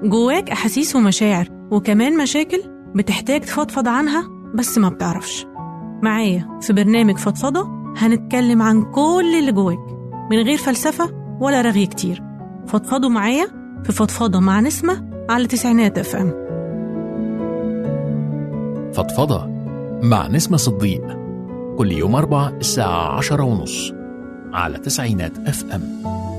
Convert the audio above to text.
جواك أحاسيس ومشاعر وكمان مشاكل بتحتاج تفضفض عنها بس ما بتعرفش معايا في برنامج فضفضة هنتكلم عن كل اللي جواك من غير فلسفة ولا رغي كتير فضفضوا معايا في فضفضة مع نسمة على تسعينات اف ام فضفضة مع نسمة صديق كل يوم أربع الساعة عشرة ونص على تسعينات اف ام